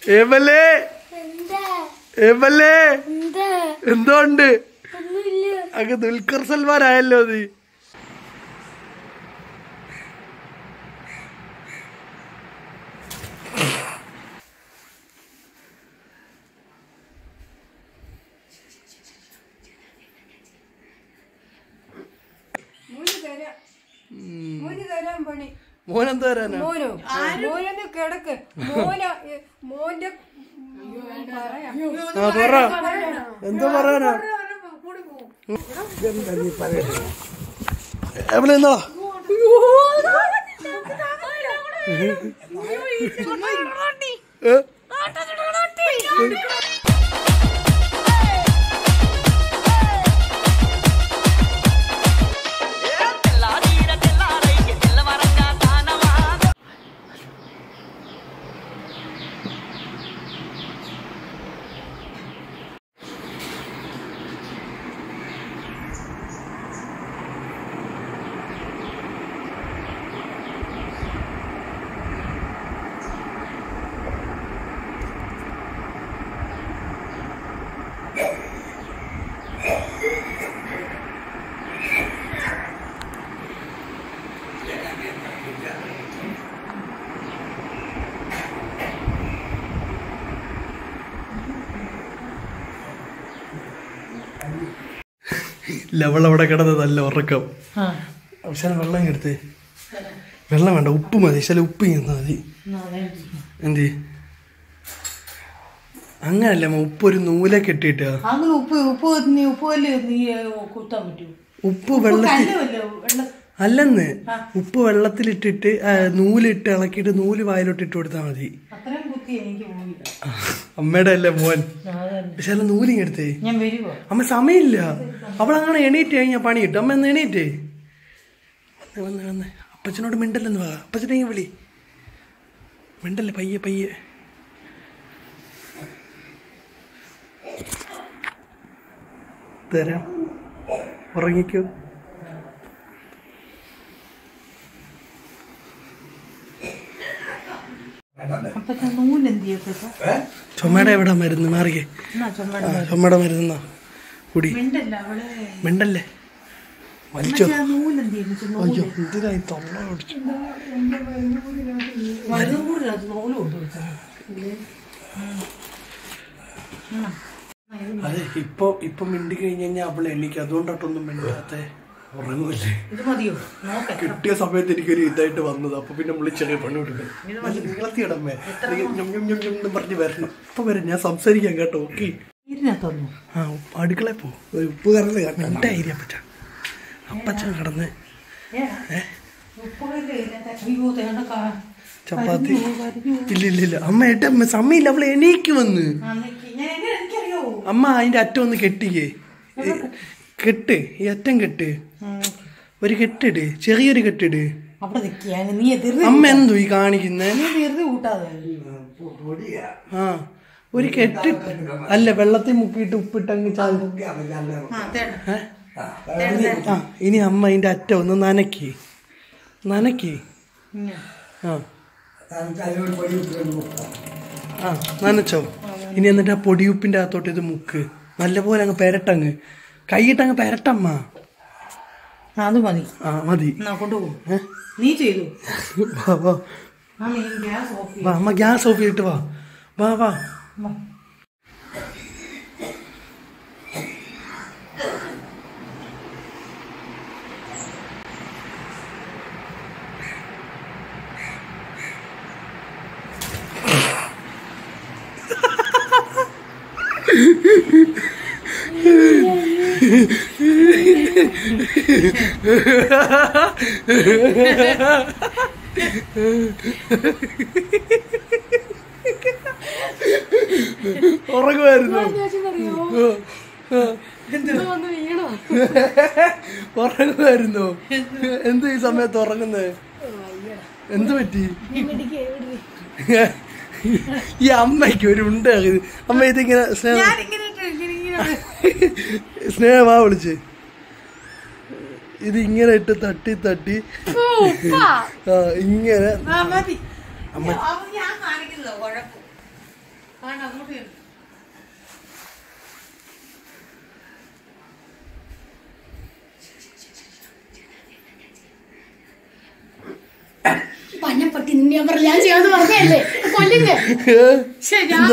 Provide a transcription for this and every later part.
ഏമല്ലേ എന്താ ഏമല്ലേ എന്താ എന്തോണ്ട് ഒന്നുമില്ല അങ്ങ് ദുൽഖർ സൽമാൻ ആയല്ലോ നീ മൂന്ന് തരാം മൂന്ന് തരാൻ പണി മോൻ എന്താ വരാനാ മോനോ മോനൊന്ന് കിടക്ക് മോന ഏ, മോന്റെ പറയാം ആ പറ എന്താ പറയാനാ എവിടെ നിന്നോ ഏ? ലവൾ അവിടെ കിടന്ന് നല്ല ഉറക്കം പക്ഷെ വെള്ളം എടുത്തേ വെള്ളം വേണ്ട ഉപ്പ് മതി ചില ഉപ്പ് ചെന്നാൽ മതി എന്തി അങ്ങനല്ല അമ്മ, ഉപ്പ് ഒരു നൂലെ കെട്ടിട്ടാ അങ്ങനെ ഉപ്പ് ഉപ്പ് നീ ഉപ്പ് കല്ല് നീ കുത്താൻ പറ്റൂ ഉപ്പ് വെള്ളത്തിൽ കല്ലുമല്ലോ വെള്ളം അല്ലെന്ന് ഉപ്പ് വെള്ളത്തിലിട്ടിട്ട് ആ, നൂലിട്ട് ഇളക്കിയിട്ട് നൂല് വായിലോട്ട് ഇട്ട് കൊടുത്താൽ മതി അത്രയും കുത്തി എനിക്ക് പോയില്ല അമ്മയുടെ അല്ലേ മോൻ അതന്നെ. പക്ഷെ അല്ല നൂലിങ് എടുത്തേ ഞാൻ വരുവോ അമ്മ സമയമില്ല അവളങ്ങനെ എണീറ്റ് കഴിഞ്ഞാൽ പണി കിട്ടും അമ്മ എന്ന് എണീറ്റേ വന്ന് വന്ന് വന്ന് അപ്പച്ചനോട് മിണ്ടല്ലെന്ന് വാ അപ്പച്ചനെ ഇങ്ങ് വിളി മിണ്ടല്ലേ പയ്യെ പയ്യെ തരാം ഉറങ്ങിക്കോ അപ്പത്തെ നൂല് എന്ത് ചെയ്യപ്പ ചുമയുടെ എവിടെ മരുന്ന് മാറിയേ എന്നാ ചുമ ആ ചുമയുടെ മരുന്നാ കുടി മിണ്ടല്ല അവളെ മിണ്ടല്ലേ വലിച്ചോ ആ നൂല് എന്ത് ചെയ്യുന്നു അയ്യോ എന്തിനായി തൊള്ള ഓടിച്ചു മരുന്നും കൂടി അത് നൂല് കൊണ്ടുപോയി അതെ ഇപ്പൊ ഇപ്പൊ മിണ്ടി കഴിഞ്ഞ് കഴിഞ്ഞാൽ അവൾ എണീക്കും അതുകൊണ്ടാട്ടൊന്നും മിണ്ടാത്തെ ഉറങ്ങൂല്ലേ ഇത് മതിയോ നോക്കാം കിട്ടിയ സമയത്ത് എനിക്കൊരു ഇതായിട്ട് വന്നത് അപ്പൊ പിന്നെ നമ്മള് ചെറിയ പണി കൊടുക്കണം നല്ല നീളത്തിയിടമ്മേ എന്ന് പറഞ്ഞ് വരണം ഇപ്പൊ വരും ഞാൻ സംസാരിക്കാം കേട്ടോ ഓക്കെ ഇതിനകത്തൊന്നു ആ ഉപ്പ് അടുക്കളയിൽ പോ ഒരു ഉപ്പ് കറന്ന് കണ്ട ഏരിയ പറ്റ അപ്പച്ചൻ കിടന്ന് ഉപ്പ് കല്ല് ഇതിനകത്ത് അയ്യോ തേണ്ട കാ ചപ്പാത്തി ഇല്ല ഇല്ല ഇല്ല അമ്മ ഏട്ടാ അമ്മ സമയമില്ല അവള് എണീക്ക് വന്ന് ആ, നിക്ക്. ഞാൻ എങ്ങനെ എനിക്കറിയോ അമ്മ അതിന്റെ അറ്റം ഒന്ന് കെട്ടിക്കേ ഈ കെട്ട് ഈ അറ്റം കെട്ട് ഒരു കെട്ടിട് ചെറിയൊരു കെട്ടിട് അവിടെ നിൽക്കുക നീ എതിർന്ന് അമ്മ എന്തോ ഈ കാണിക്കുന്നേ നീ എതിർന്ന് കൂട്ടാതെ ആ ഒരു കെട്ട് അല്ല വെള്ളത്തിൽ മുക്കിയിട്ട് ഉപ്പിട്ട് അങ്ങ് ചാകും ആ തേണ്ട ആ ഇനി അമ്മ അതിന്റെ അറ്റം ഒന്ന് നനക്കി നനക്കി ഇങ്ങനെ. ആ ആ നനച്ചോ ഇനി എന്നിട്ട് ആ പൊടിയുപ്പിന്റെ അകത്തോട്ട് ഇത് മുക്ക് നല്ലപോലെ അങ്ങ് പെരട്ടങ്ങ് കൈയിട്ട് അങ്ങ് പെരട്ടമ്മ ആ, അത് മതി ആ മതി എന്നാ കൊണ്ടുപോകും നീ ചെയ്തു വാ വാ ആ നീ ഗ്യാസ് ഓഫ് ചെയ്യും വാ അമ്മ ഗ്യാസ് ഓഫ് ചെയ്തിട്ട് വാ വാ വാ ഉറങ്ങുമായിരുന്നു വന്ന് വീണോ ഉറങ്ങുമായിരുന്നു എന്ത് ഈ സമയത്ത് ഉറങ്ങുന്നത് എന്ത് പറ്റി ഈ അമ്മയ്ക്ക് ഒരു ഉണ്ട് അമ്മ ഇതിങ്ങനെ സ്നേഹ സ്നേഹമാ വിളിച്ച് ഇത് ഇങ്ങനെ ഇട്ട് തട്ടി തട്ടി ആ ഇങ്ങനെ ആ മതി അമ്മ അവൻ ഞാൻ കാണിക്കുന്നത് കുഴപ്പം കാണാം അങ്ങോട്ട് ചെല്ല്. പന്നപ്പട്ടി നിന്നെ ഞാൻ പറഞ്ഞു ഞാൻ ചെയ്യാന്ന് പറഞ്ഞല്ലേ കൊല്ലില്ലേ ശ്ശെ, ഞാൻ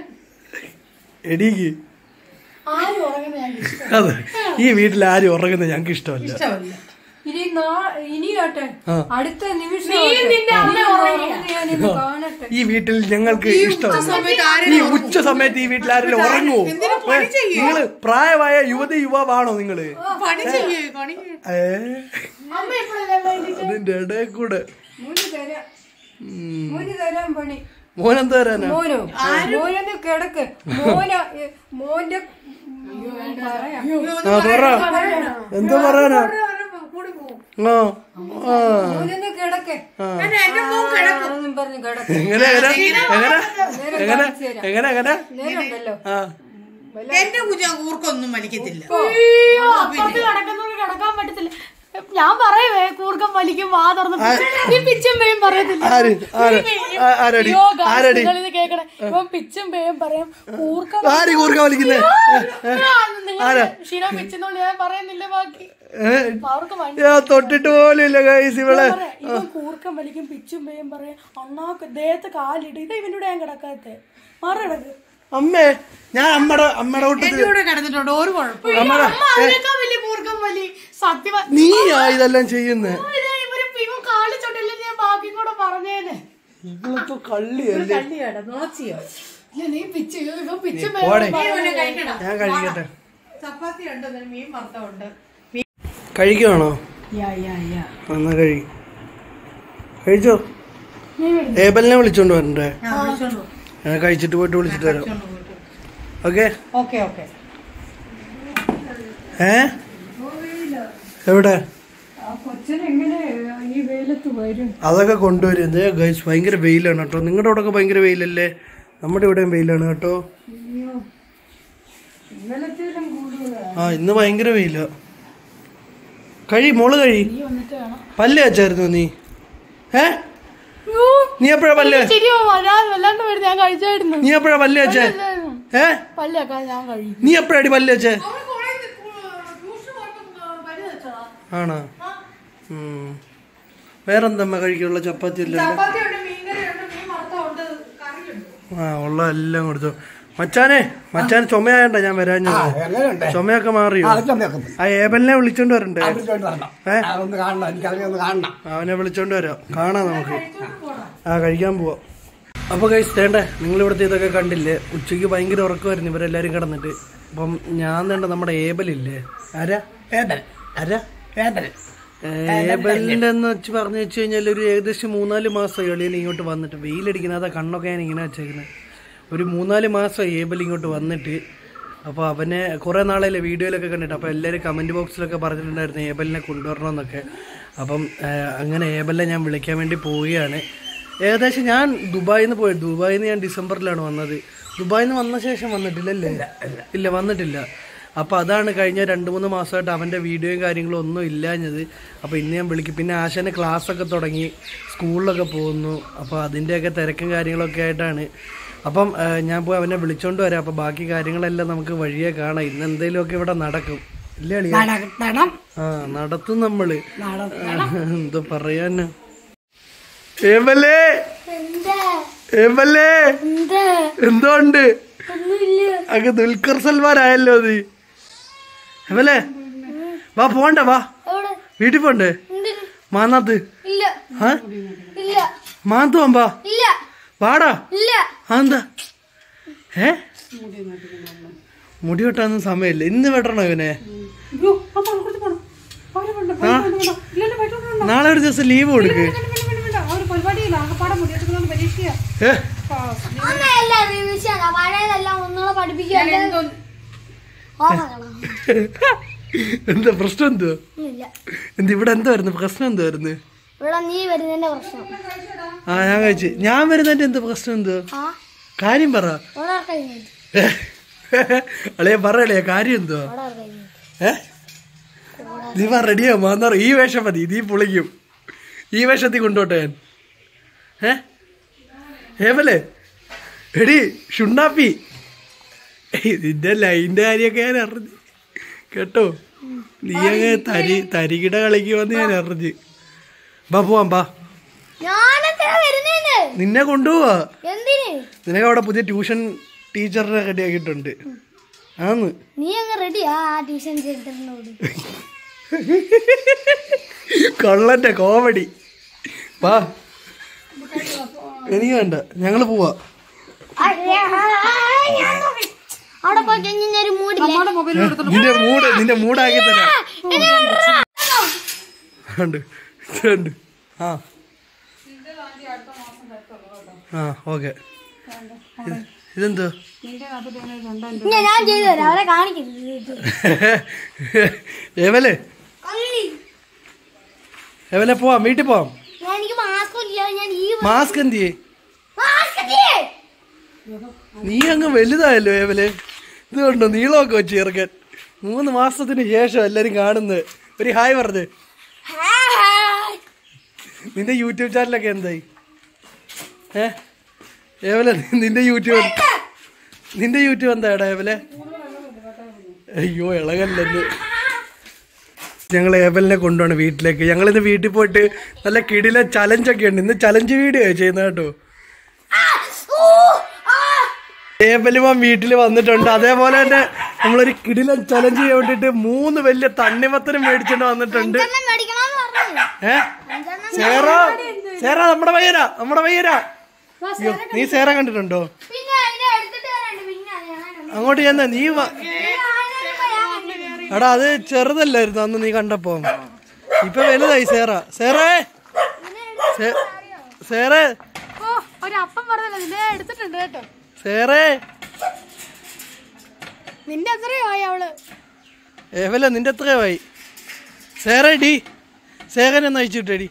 എടീക്ക് ആരും ഉറങ്ങുന്ന ഞാൻ ഇഷ്ടം അതെ ഈ വീട്ടിൽ ആരും ഉറങ്ങുന്നത് ഞങ്ങൾക്ക് ഇഷ്ടമല്ല ഇഷ്ടമല്ല ഇനി നാ- ഇനി കേട്ടെ ആ. അടുത്ത നിമിഷം നീ ആവട്ടെ. നിന്റെ അമ്മ നീ ഉറങ്ങിയ. ഉറങ്ങുന്നത് ഞാനിന്ന് കാണട്ടെ ഈ വീട്ടിൽ ഞങ്ങൾക്ക് ഇഷ്ടമല്ല സമയത്ത് ഈ ആരെങ്കിലും ഉച്ച സമയത്ത് ഈ വീട്ടിൽ ആരെങ്കിലും ഉറങ്ങുവോ എന്തിനാ പണി ചെയ്യേ? നിങ്ങള് പ്രായമായ യുവതി യുവാവാണോ നിങ്ങള് പണി ചെയ്യേ പണി ചെയ്യേ. ഏ അമ്മ എപ്പോഴല്ലേ അതിന്റെ ഇടയിൽ കൂടെ മൂന്ന് തരാം മൂന്ന് തരാൻ പണി മോനെന്താ തരാനാ മോനോ മോനൊന്ന് കിടക്ക് മോന ഏ, മോന്റെ പറയാം ആ പറ എന്താ പറയാനാ കൂടി പോകും ആ ആ മോനൊന്ന് കിടക്ക് എന്റെ മോൻ കിടക്കും ആണെന്നും പറഞ്ഞ് കിടക്ക് എങ്ങനെ എങ്ങനെ എങ്ങനെ നേരം എങ്ങനെ കാണിച്ചു തരാം എങ്ങനെ എങ്ങനെ നേരം ഉണ്ടല്ലോ ആ എന്റെ കുഞ്ഞ കൂർക്കൊന്നും വലിക്കത്തില്ല അയ്യോ അപ്പുറത്ത് കിടക്കുന്നവര് കിടക്കാൻ പറ്റത്തില്ല ഞാൻ പറയുവേ കൂർക്കം വലിക്കും വാ തുറന്ന് നീ പിച്ചും പേയും പറയത്തില്ല ആര് ആര് ആ- ആരടി അയ്യോ, guys, ആരടി നിങ്ങളിത് കേക്കണേ ഇവൻ പിച്ചും പേയും പറയും കൂർക്കം ആര് കൂർക്ക വലിക്കുന്നേ നിങ്ങൾ ഷീന പിച്ചെന്നുള്ളു ഞാൻ പറയുന്നില്ല ബാക്കി അവർക്ക് വണ്ടി ഞാൻ തൊട്ടിട്ട് പോലും ഇല്ല ഗൈസ് ഇവളെ പറയാം, ഇവൻ കൂർക്കം വലിക്കും പിച്ചും പേയും പറയും അണ്ണാക്ക് ദേഹത്ത് കാലിട്ട് ഇത് ഇവന്റെ ഞാൻ കിടക്കാത്തെ മാറി കിടക്ക് അമ്മേ ഞാൻ അമ്മയുടെ അമ്മയുടെ എന്റെ കൂട്ടത്തില് കൂടെ കിടന്നിട്ടുണ്ട് ഒരു കുഴപ്പം അയ്യോ, അമ്മ അതിനേക്കാൾ വലിയ കൂർക്കം വലി സത്യം നീയാ ഇതെല്ലാം ചെയ്യുന്നേ ഇവര് ഇവൻ കാലി ചൊട്ടില്ല ഞാൻ ബാക്കി കൂടെ പറഞ്ഞേനെ ഇവളിപ്പോ കള്ളിയല്ലേ കല്ലിയാടാ നോച്ചിയോ ഇല്ല, നീ പിച്ച് ഇവൻ പിച്ചും പോടെ ഇവനെ കഴിക്കണം ഞാൻ കഴിക്കട്ടെ ചപ്പാത്തി ഉണ്ട് പിന്നെ മീൻ വറുത്തമുണ്ട് കഴിക്കുവാണോ എന്നാ കഴി കഴിച്ചോ ഏബലിനെ വിളിച്ചോണ്ട് വരണ്ടേ ഞാൻ വിളിച്ചോണ്ട് പോകും ഞാൻ കഴിച്ചിട്ട് പോയിട്ട് വിളിച്ചിട്ട് വരാം ഓക്കെ ഓക്കെ ഓക്കെ ഏ എവിടെ ആ കൊച്ചൻ എങ്ങനെ ഈ വെയിലത്ത് വരും അതൊക്കെ കൊണ്ടുവരും എന്തേ ഗൈസ് ഭയങ്കര വെയിലാണ് കേട്ടോ നിങ്ങളുടെ അവിടെ ഒക്കെ ഭയങ്കര വെയിലല്ലേ നമ്മുടെ ഇവിടെയും വെയിലാണ് കേട്ടോ ഇന്നലത്തേലും കൂടുതൽ ആ ഇന്ന് ഭയങ്കര വെയില കഴി മോള് കഴി പല്ല് വെച്ചായിരുന്നു നീ ഏ നീ എപ്പോഴാ പല്ല് ശരിയോ വരാൻ വല്ലാണ്ട് വരുന്നത് ഞാൻ കഴിച്ചായിരുന്നു നീ എപ്പോഴാ പല്ല് വെച്ചേ ഏ പല്ലൊക്കെ ഞാൻ കഴിയും നീ എപ്പോഴാടി പല്ല് വെച്ചേ ആണോ ഉം. വേറെന്തമ്മ കഴിക്കാനുള്ള ചപ്പാത്തി എല്ലാം ഉണ്ട്? ചപ്പാത്തി ഉണ്ട് മീൻകറി ഉണ്ട് മീൻ വറുത്തമുണ്ട് കറിയുണ്ട് ആ ഉള്ള എല്ലാം കൊടുത്തു മച്ചാനെ മച്ചാൻ ചുമയായണ്ട ഞാൻ വരാഞ്ഞത് ചുമയൊക്കെ മാറിയോ ആ ഏബലിനെ വിളിച്ചോണ്ട് വരണ്ടേ ഏ അതൊന്ന് കാണണം എനിക്കതിനെ ഒന്ന് കാണണം അവനെ വിളിച്ചോണ്ട് വരാം കാണാം നമുക്ക് ആ കഴിക്കാൻ പോവാം അപ്പൊ കഴിച്ച് തേണ്ടേ നിങ്ങൾ ഇവിടുത്തെ ഇതൊക്കെ കണ്ടില്ലേ ഉച്ചയ്ക്ക് ഭയങ്കര ഉറക്കമായിരുന്നു ഇവരെല്ലാരും കിടന്നിട്ട് അപ്പം ഞാൻ തേണ്ട നമ്മുടെ ഏബലില്ലേ ആരാ ഏട്ടൻ ആരാ ഏട്ടൻ ഏബലിന്റെ എന്ന് വെച്ച് പറഞ്ഞു വെച്ച് കഴിഞ്ഞാൽ ഒരു ഏകദേശം മൂന്നാല് മാസം എളിയൻ ഇങ്ങോട്ട് വന്നിട്ട് വെയിലടിക്കുന്ന അതാ കണ്ണൊക്കെ ഞാൻ ഇങ്ങനെ വെച്ചേക്കുന്നത് ഒരു മൂന്നാല് മാസം ഏബൽ ഇങ്ങോട്ട് വന്നിട്ട് അപ്പോൾ അവനെ കുറേ നാളല്ലേ വീഡിയോയിലൊക്കെ കണ്ടിട്ട് അപ്പോൾ എല്ലാവരും കമൻറ്റ് ബോക്സിലൊക്കെ പറഞ്ഞിട്ടുണ്ടായിരുന്നു ഏബലിനെ കൊണ്ടുവരണമെന്നൊക്കെ അപ്പം ആ, അങ്ങനെ ഏബലിനെ ഞാൻ വിളിക്കാൻ വേണ്ടി പോവുകയാണ് ഏകദേശം ഞാൻ ദുബായിൽ നിന്ന് പോയി ദുബായിൽ നിന്ന് ഞാൻ ഡിസംബറിലാണ് വന്നത് ദുബായിൽ നിന്ന് വന്ന ശേഷം വന്നിട്ടില്ലല്ലേ ഇല്ല വന്നിട്ടില്ല അപ്പോൾ അതാണ് കഴിഞ്ഞ രണ്ട് മൂന്ന് മാസമായിട്ട് അവൻ്റെ വീഡിയോയും കാര്യങ്ങളും ഒന്നും ഇല്ലാഞ്ഞത് അപ്പോൾ ഇന്ന് ഞാൻ വിളിക്കും പിന്നെ ആശാന് ക്ലാസ്സൊക്കെ തുടങ്ങി സ്കൂളിലൊക്കെ പോകുന്നു അപ്പോൾ അതിൻ്റെയൊക്കെ തിരക്കും കാര്യങ്ങളൊക്കെ ആയിട്ടാണ് അപ്പം ആ, ഞാൻ പോയി അവനെ വിളിച്ചോണ്ട് വരാം അപ്പോൾ ബാക്കി കാര്യങ്ങളെല്ലാം നമുക്ക് വഴിയെ കാണാം ഇന്ന് എന്തെങ്കിലുമൊക്കെ ഇവിടെ നടക്കും ഇല്ലേ അളിയാ? നടത്തണം ആ നടത്തും നമ്മള് എന്താ പറയാന് ഏവലേ എന്താ ഏവലേ എന്താ എന്തോണ്ട് ഒന്നുമില്ല അങ്ങ് ദുൽഖർ സൽമാൻ ആയല്ലോ നീ ഏവലേ വാ പോണ്ട വാ എവിടെ വീട്ടിൽ പോണ്ടേ എന്തിന് മാന്നാത്ത് ഇല്ല ആ ഇല്ല മാനത്ത് പോമ്പാ ഇല്ല വാടാ ഇല്ല ആ എന്താ ഏ മുടി വെട്ടാനൊന്നും സമയമില്ല ഇന്ന് വെട്ടണോ ഇവനെ അയ്യോ അപ്പൊ കൊടുത്ത് പോണം അവരെ കൊണ്ട് ആ ഇല്ലല്ലോ പറ്റുള്ളൂ നാളെ ഒരു ദിവസം ലീവ് കൊടുക്ക് അവർ പരിപാടിയില്ല ആകപ്പാടെ മുടിയെടുക്കുന്ന പരീക്ഷയാ ഏ ഒന്നല്ല റിവിഷൻ പഴയതെല്ലാം ഒന്നുകൂടെ പഠിപ്പിക്കാൻ എന്താ പ്രശ്നം എന്തുവാ ഇല്ല എന്ത് ഇവിടെ എന്തായിരുന്നു പ്രശ്നം എന്തായിരുന്നു ഇവിടെ നീ വരുന്നതിന്റെ പ്രശ്നം ആ ഞാൻ കഴിച്ചു ഞാൻ വരുന്നതിന്റെ എന്ത് പ്രശ്നം എന്തുവാ ആ കാര്യം പറ ഇവിടെ കഴിഞ്ഞു അളിയ പറയളിയ കാര്യം എന്തുവാ ഇവിടെ കഴിഞ്ഞു ഏ നീ പറ റെഡിയാ മാന്നാർ ഈ വേഷം മതി നീ പൊളിക്കും ഈ വേഷത്തിൽ കൊണ്ടോട്ടെ ഞാൻ ഏ ഏവലേ എടി ഷുണ്ണാപ്പി നിന്റെ ലൈൻ്റെ കാര്യമൊക്കെ ഞാൻ അറിഞ്ഞു കേട്ടോ നീ അങ്ങ് തരി തരികിട കളിക്കുമെന്ന് ഞാൻ അറിഞ്ഞ് ബാ പോവാം ബാ ഞാനെന്തിനാ വരുന്നേന്ന് നിന്നെ കൊണ്ടുപോവാ എന്തിന് നിനക്ക് അവിടെ പുതിയ ട്യൂഷൻ ടീച്ചറിനെ റെഡിയാക്കിയിട്ടുണ്ട് ആന്ന് നീ അങ്ങ് റെഡിയാ ആ ട്യൂഷൻ സെന്ററിനോട് കള്ളന്റെ കോമഡി വാ എനിക്ക് വേണ്ട ഞങ്ങള് പോവാ അവിടെ പോയി കഴിഞ്ഞാൽ ഒരു മൂടില്ലേ നിന്റെ മൂഡ് നിന്റെ മൂടാക്കി തരാം ഉണ്ട് ഉണ്ട് ആ ആ ഓക്കെ ഇതെന്തോ ഇല്ല, ഞാൻ ചെയ്തു തരാം അവരെ കാണിക്കരുത് ഏവലെ കള്ളി. ഏവലെ പോവാം വീട്ടിൽ പോവാം ഞാൻ എനിക്ക് മാസ്ക് ഇല്ല ഞാൻ ഈ മാസ്ക് എന്ത് ചെയ്യേ മാസ്ക് ഇല്ലേ? നീ അങ്ങ് വലുതായല്ലോ ഏവലെ ഇത് കണ്ടോ നീളമൊക്കെ വെച്ച് ചേർക്കാൻ മൂന്ന് മാസത്തിന് ശേഷം എല്ലാരും കാണുന്നത് ഒരു ഹായ് പറഞ്ഞ് ഹായ്. നിന്റെ യൂട്യൂബ് ചാനലൊക്കെ എന്തായി ഏ ഏവലെ നിന്റെ യൂട്യൂബ് നിന്റെ യൂട്യൂബ് എന്താടാ ഏവലെ അയ്യോ ഇളകല്ലെന്ന് ഞങ്ങൾ ഏവലിനെ കൊണ്ടുപോണ് വീട്ടിലേക്ക് ഞങ്ങൾ ഇന്ന് വീട്ടിൽ പോയിട്ട് നല്ല കിടില ചലഞ്ചൊക്കെ ഉണ്ട് ഇന്ന് ചലഞ്ച് വീഡിയോ ചെയ്യുന്നത് കേട്ടോ ആ, ഊ, ആ. ഏബലുമാൻ വീട്ടിൽ വന്നിട്ടുണ്ട് അതേപോലെ തന്നെ നമ്മളൊരു കിടിലൻ ചലഞ്ച് ചെയ്യാൻ വേണ്ടിട്ട് മൂന്ന് വലിയ തണ്ണിമത്തനും മേടിച്ചോണ്ട് വന്നിട്ടുണ്ട് അഞ്ചെണ്ണം മേടിക്കണമെന്ന് പറഞ്ഞു ഏ അഞ്ചെണ്ണം സേറ സേറ നമ്മുടെ പയ്യരാ നമ്മുടെ പയ്യരാ അയ്യോ നീ സേറ കണ്ടിട്ടുണ്ടോ പിന്നെ അതിനെ എടുത്തിട്ട് വരാനുണ്ട് പിന്നെ ഞാൻ അങ്ങോട്ട് ചെന്ന നീ വ- എടാ അത് ചെറുതല്ലായിരുന്നു അന്ന് നീ കണ്ടപ്പോ ഇപ്പൊ വലുതായി സേറ സേറേ സേ- സേറേ ഓ ഒരു അപ്പം പറഞ്ഞല്ലോ നിന്നെ എടുത്തിട്ടുണ്ട് കേട്ടോ സേറേ നിന്റെ എത്രയോ ആയി അവള് ഏവല നിന്റെ എത്രയായി സേറേ ഡി സേകനെ നയിച്ചിട്ടേടി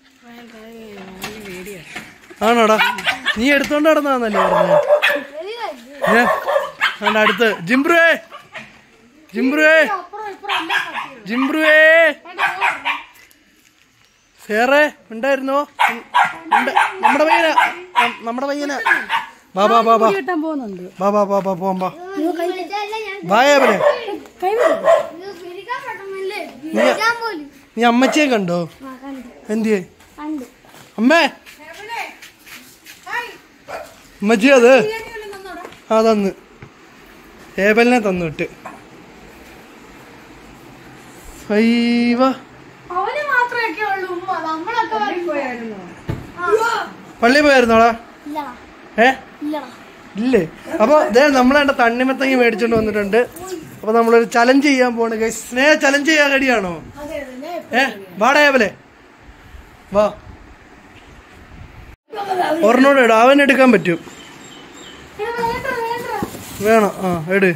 ആണോടാ നീ എടുത്തോണ്ട് നടന്നാന്നല്ലേ പറഞ്ഞത് ഏ ആണ്ട് അടുത്ത് ജിംബ്രുവേ ജിംബ്രുവേ അപ്പുറം ഇപ്പുറം എല്ലാം കത്തി. ജിംബ്രുവേ സേറേ ഉണ്ടായിരുന്നോ ഉം, ഉണ്ട്. നമ്മുടെ പയ്യന നം- നമ്മുടെ പയ്യന ബാ ബാ ബാ ബാ കിട്ടാൻ പോകുന്നുണ്ട് ബാ ബാ ബാ ബാ പോവാം ബാ അയ്യോ, കൈ പിടിച്ചാലേ ഞാൻ ബായവനെ ഇത് പിടിക്കാൻ പറ്റുന്നില്ലേ പിടിക്കാൻ പോലും നീ അമ്മച്ചിയെ കണ്ടോ ആ കണ്ടു എന്തിയേ കണ്ടു അമ്മേ അമ്മച്ചി അത് ആ തന്ന് ഏബലിനെ തന്നു വിട്ട് അയ്യവ അവന് മാത്രമൊക്കെ ഉള്ളൂ ഉമ്മ നമ്മളൊക്കെ പോയായിരുന്നു പള്ളി പോയായിരുന്നോളാ ഇല്ലടാ ഏ ഇല്ലടാ ഇല്ലേ അപ്പൊ ദേ നമ്മളെ തണ്ണിമത്തങ്ങി മേടിച്ചോണ്ട് വന്നിട്ടുണ്ട് അപ്പൊ നമ്മളൊരു ചലഞ്ച് ചെയ്യാൻ പോണ് ഗൈസ് സ്നേഹ ചലഞ്ച് ചെയ്യാൻ റെഡിയാണോ അതെ അതെ ഏ വാടാ ഏബലെ വാ ഒരെണ്ണോട് ഇടും അവൻ എടുക്കാൻ പറ്റും വേണം ആ എട്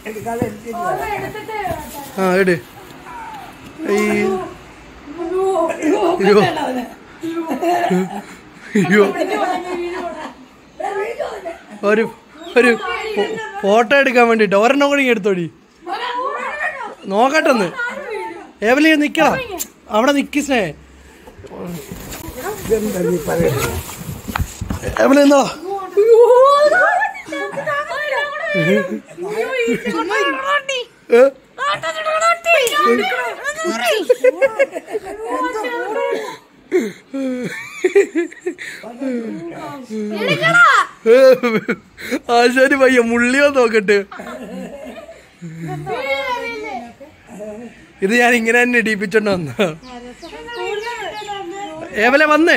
ആ എട് അയ്യോ അയ്യോ അയ്യോ ഒരു ഒരു ഫോ- ഫോട്ടോ എടുക്കാൻ വേണ്ടിട്ട് ഒരെണ്ണം കൂടി ഇങ്ങ് എടുത്തോടി നോക്കട്ടെന്ന് ഏവലി നിക്കണം അവിടെ നിക്കി സ്നേ ഏവലി എന്നോ ഏ? ഏ, ആശാരി പയ്യ മുള്ളിയോ നോക്കട്ടെ ഇത് ഞാൻ ഇങ്ങനെ തന്നെ ഇടിപ്പിച്ചോണ്ട് വന്ന ഏവലെ വന്നേ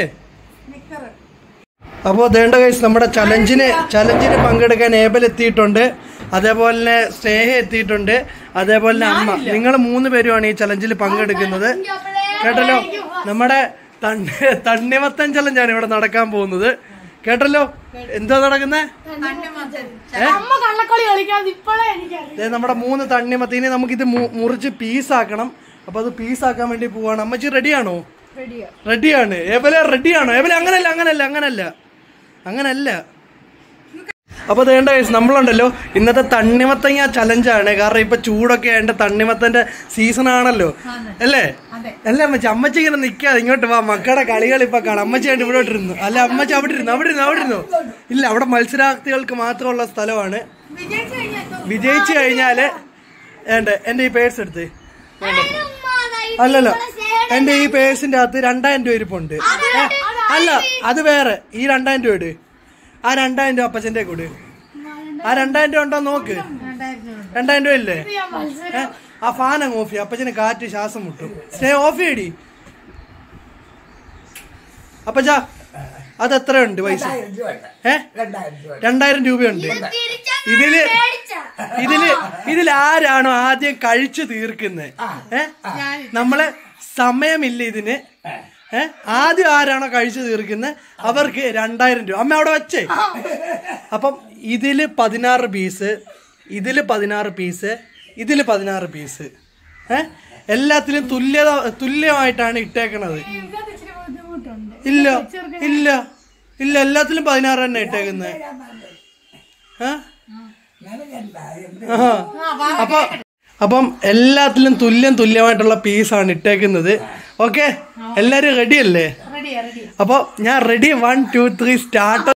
അപ്പോൾ ദേണ്ട കൈസ് നമ്മുടെ ചലഞ്ചിന് ചലഞ്ചിന് പങ്കെടുക്കാൻ ഏബൽ എത്തിയിട്ടുണ്ട് അതേപോലെ തന്നെ സ്നേഹ എത്തിയിട്ടുണ്ട് അതേപോലെ തന്നെ അമ്മ നിങ്ങൾ മൂന്ന് പേരുമാണ് ഈ ചലഞ്ചിൽ പങ്കെടുക്കുന്നത് കേട്ടല്ലോ നമ്മുടെ തണ്ണി തണ്ണിമത്തൻ ചലഞ്ചാണ് ഇവിടെ നടക്കാൻ പോകുന്നത് കേട്ടല്ലോ എന്താ നടക്കുന്നേ അമ്മ കള്ളക്കളി കളിക്കാതെ ഇപ്പോഴേ എനിക്കറിയാം ദേ നമ്മുടെ മൂന്ന് തണ്ണിമത്ത ഇനി നമുക്കിത് മു- മുറിച്ച് പീസാക്കണം അപ്പൊ അത് പീസാക്കാൻ വേണ്ടി പോവാണ് അമ്മച്ചി റെഡിയാണോ റെഡിയാ റെഡിയാണ് ഏബലെ റെഡിയാണോ ഏബലെ അങ്ങനല്ല അങ്ങനല്ല അങ്ങനല്ല അങ്ങനല്ല അപ്പോൾ വേണ്ട നമ്മളുണ്ടല്ലോ ഇന്നത്തെ തണ്ണിമത്തങ്ങ ചലഞ്ചാണ് കാരണം ഇപ്പൊ ചൂടൊക്കെ ആയതുകൊണ്ട് തണ്ണിമത്തന്റെ സീസൺ ആണല്ലോ അല്ലേ അല്ല അമ്മച്ചി അമ്മച്ചി ഇങ്ങനെ നിൽക്കാതെ ഇങ്ങോട്ട് വാ മക്കളുടെ കളികൾ ഇപ്പൊ കാണാം അമ്മച്ചി ആയിട്ട് ഇവിടെ ഇരുന്നു അല്ല അമ്മച്ചി അവിടെ ഇരുന്നു അവിടെ ഇരുന്നു അവിടെ ഇരുന്നു ഇല്ല അവിടെ മത്സരാർത്ഥികൾക്ക് മാത്രമുള്ള സ്ഥലമാണ് വിജയിച്ചു കഴിഞ്ഞാല് വേണ്ട എന്റെ ഈ പേഴ്സ് എടുത്ത് അല്ലല്ല എന്റെ ഈ പേഴ്സിന്റെ അകത്ത് രണ്ടായിരം രൂപ ഇരിപ്പുണ്ട് ഏ, അല്ല അത് വേറെ ഈ രണ്ടായിരം രൂപ ഇട് ആ രണ്ടായിരം രൂപ അപ്പച്ചന്റെ കൂട് ആ രണ്ടായിരം രൂപ ഉണ്ടോ നോക്ക് രണ്ടായിരം രൂപ ഇല്ലേ ഏ, ആ ഫാൻ അങ്ങ് ഓഫ് ചെയ്യും അപ്പച്ചന് കാറ്റ് ശ്വാസം മുട്ടും സ്റ്റേ ഓഫ് ചെയ്യടി അപ്പച്ച അത് എത്രയുണ്ട് പൈസ ഏ രണ്ടായിരം രൂപയുണ്ട് ഇതില് ഇതില് ഇതിൽ ആരാണോ ആദ്യം കഴിച്ചു തീർക്കുന്നത് ഏ നമ്മളെ സമയമില്ല ഇതിന് ഏ ആദ്യം ആരാണോ കഴിച്ചു തീർക്കുന്നത് അവർക്ക് രണ്ടായിരം രൂപ അമ്മ അവിടെ വെച്ചേ അപ്പം ഇതില് പതിനാറ് പീസ് ഇതില് പതിനാറ് പീസ് ഇതില് പതിനാറ് പീസ് ഏ എല്ലാത്തിലും തുല്യത തുല്യമായിട്ടാണ് ഇട്ടേക്കണത് ഇല്ല ഇല്ല ഇല്ല എല്ലാത്തിലും പതിനാറ് തന്നെ ഇട്ടേക്കുന്നത് ഏ ആഹാ. അപ്പൊ അപ്പം എല്ലാത്തിലും തുല്യം തുല്യമായിട്ടുള്ള പീസാണ് ഇട്ടേക്കുന്നത് ഓക്കെ എല്ലാരും റെഡി അല്ലേ റെഡിയാ റെഡിയാ അപ്പൊ ഞാൻ ready one two three start